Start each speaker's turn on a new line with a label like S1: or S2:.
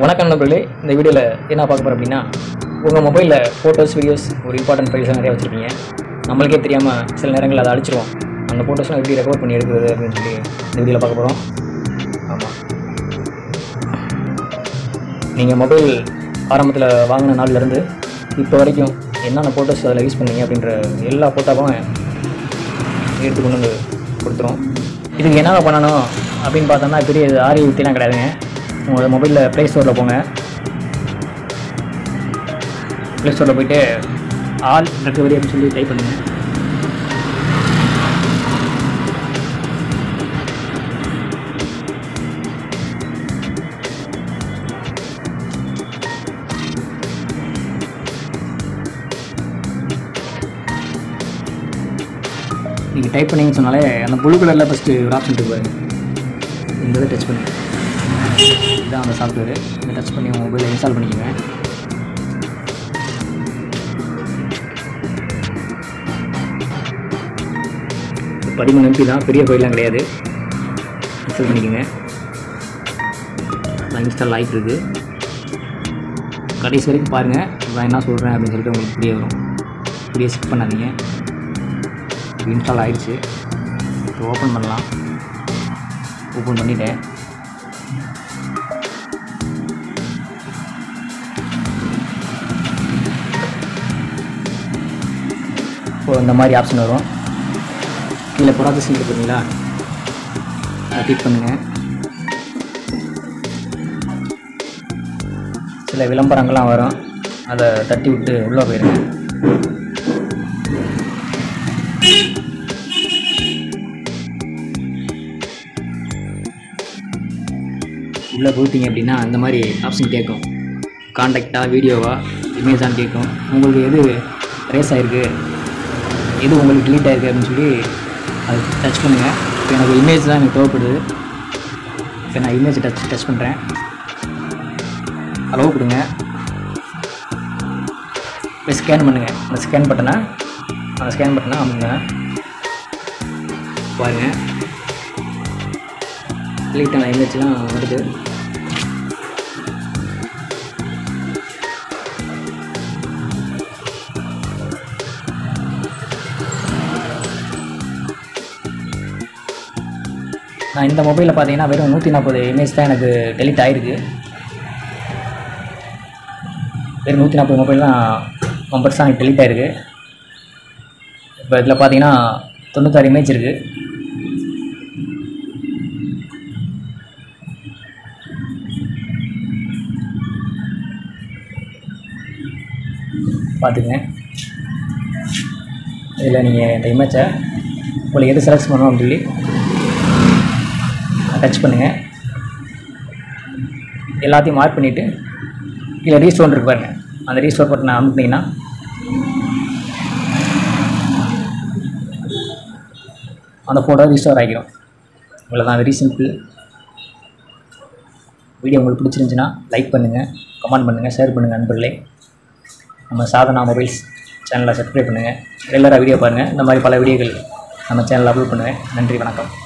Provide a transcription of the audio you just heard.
S1: வணக்கம் நண்பர்களே இந்த வீடியோவில் என்ன பார்க்க போகிறோம் அப்படின்னா உங்கள் மொபைலில் ஃபோட்டோஸ் வீடியோஸ் ஒரு இம்பார்ட்டன்ட் ஃபைல்ஸ் நிறைய வச்சுருப்பீங்க நம்மளுக்கே தெரியாமல் சில நேரங்களில் அதை அழிச்சிருவோம் அந்த ஃபோட்டோஸ்லாம் எப்படி ரெக்கவர் பண்ணி எடுக்கிறது அப்படின்னு சொல்லி இந்த வீடியோவில் பார்க்க போகிறோம் ஆமாம் நீங்கள் மொபைல் ஆரம்பத்தில் வாங்கின நாள்லேருந்து இப்போ வரைக்கும் என்னென்ன ஃபோட்டோஸ் அதில் யூஸ் பண்ணீங்க அப்படின்ற எல்லா ஃபோட்டோவும் எடுத்து கொண்டு வந்து கொடுத்துரும் இதுக்கு என்னென்ன பண்ணணும் அப்படின்னு பார்த்தோம்னா பெரிய இது ஆரிய யுக்திலாம் கிடையாதுங்க உங்கள் மொபைலில் ப்ளே ஸ்டோரில் போங்க ப்ளே ஸ்டோரில் போயிட்டு ஆல் ரெக்கவரி அப்படின்னு சொல்லி டைப் பண்ணுங்கள் நீங்கள் டைப் பண்ணீங்கன்னு சொன்னாலே அந்த ப்ளூ கலரில் ஃபஸ்ட்டு ஒரு ஆப்ஷன் இருக்கு பாருங்க இந்த இதை டச் பண்ணி இதுதான் அந்த சாஃப்ட்வேர் இதை டச் பண்ணி உங்கள் மொபைலில் இன்ஸ்டால் பண்ணிக்கோங்க பதிமூணு எம்பி தான் பெரிய ஃபைல்லாம் கிடையாது இன்ஸ்டால் பண்ணிக்கோங்க நான் இன்ஸ்டால் ஆகிட்டு இருக்கு கடைசி வரைக்கும் பாருங்கள் நான் என்ன சொல்கிறேன் அப்படின்னு சொல்லிட்டு உங்களுக்கு புரிய வரும் புரிய ஸ்கிப் பண்ணாதீங்க இன்ஸ்டால் ஆயிடுச்சு இப்போ ஓப்பன் பண்ணலாம் ஓப்பன் பண்ணிட்டேன் இப்போ இந்த மாதிரி ஆப்ஷன் வரும் கீழே ப்ராசஸிங் இருக்கு பார்த்தீங்களா அதை கிளிக் பண்ணுங்கள் சில விளம்பரங்கள்லாம் வரும் அதை தட்டி விட்டு உள்ளே போயிருங்க உள்ளே போயிட்டீங்க அப்படின்னா இந்த மாதிரி ஆப்ஷன் கேட்கும் காண்டாக்டா வீடியோவா இமேஜான்னு கேட்கும் உங்களுக்கு எது ரேஸ் ஆகிருக்கு எது உங்களுக்கு delete ஆயிருக்கு அப்படின்னு சொல்லி அது டச் பண்ணுங்கள் இப்போ எனக்கு இமேஜ் தான் எனக்கு தேவைப்படுது இப்போ நான் இமேஜ் டச் டச் பண்ணுறேன் அளவு கொடுங்க இப்போ ஸ்கேன் பண்ணுங்கள் அந்த ஸ்கேன் பட்டனை அந்த ஸ்கேன் பட்டனை அமுங்க பாருங்கள் delete ஆன இமேஜ்லாம் வருது நான் இந்த மொபைலில் பார்த்தீங்கன்னா வெறும் நூற்றி நாற்பது இமேஜ் தான் எனக்கு டெலிட் ஆகிருக்கு வெறும் நூற்றி நாற்பது மொபைல் தான் மெம்பர்ஸ் தான் எனக்கு டெலிட் ஆகிருக்கு இப்போ இதில் பார்த்தீங்கன்னா தொண்ணூத்தாறு இமேஜ் இருக்குது பார்த்துங்க இதில் நீங்கள் இந்த இமேஜை உங்களுக்கு எது செலக்ட் பண்ணணும் அப்படின்னு சொல்லி டச் பண்ணுங்கள் எல்லாத்தையும் மார்க் பண்ணிவிட்டு கீழே ரீஸ்டோன் இருக்கு பாருங்க அந்த ரீஸ்டோர் பட்டனை அமுக்குனீங்கன்னா அந்த ஃபோட்டோ ரீஸ்டோர் ஆகிடும் இவ்வளோதான் வெரி சிம்பிள் வீடியோ உங்களுக்கு பிடிச்சிருந்துச்சுன்னா லைக் பண்ணுங்கள் கமெண்ட் பண்ணுங்கள் ஷேர் பண்ணுங்கள் நண்பர்களே நம்ம சாதனா மொபைல்ஸ் சேனலை சப்ஸ்கிரைப் பண்ணுங்கள் ரெகுலராக வீடியோ பாருங்கள் இந்த மாதிரி பல வீடியோக்கள் நம்ம சேனலில் அப்லோட் பண்ணுவேன் நன்றி வணக்கம்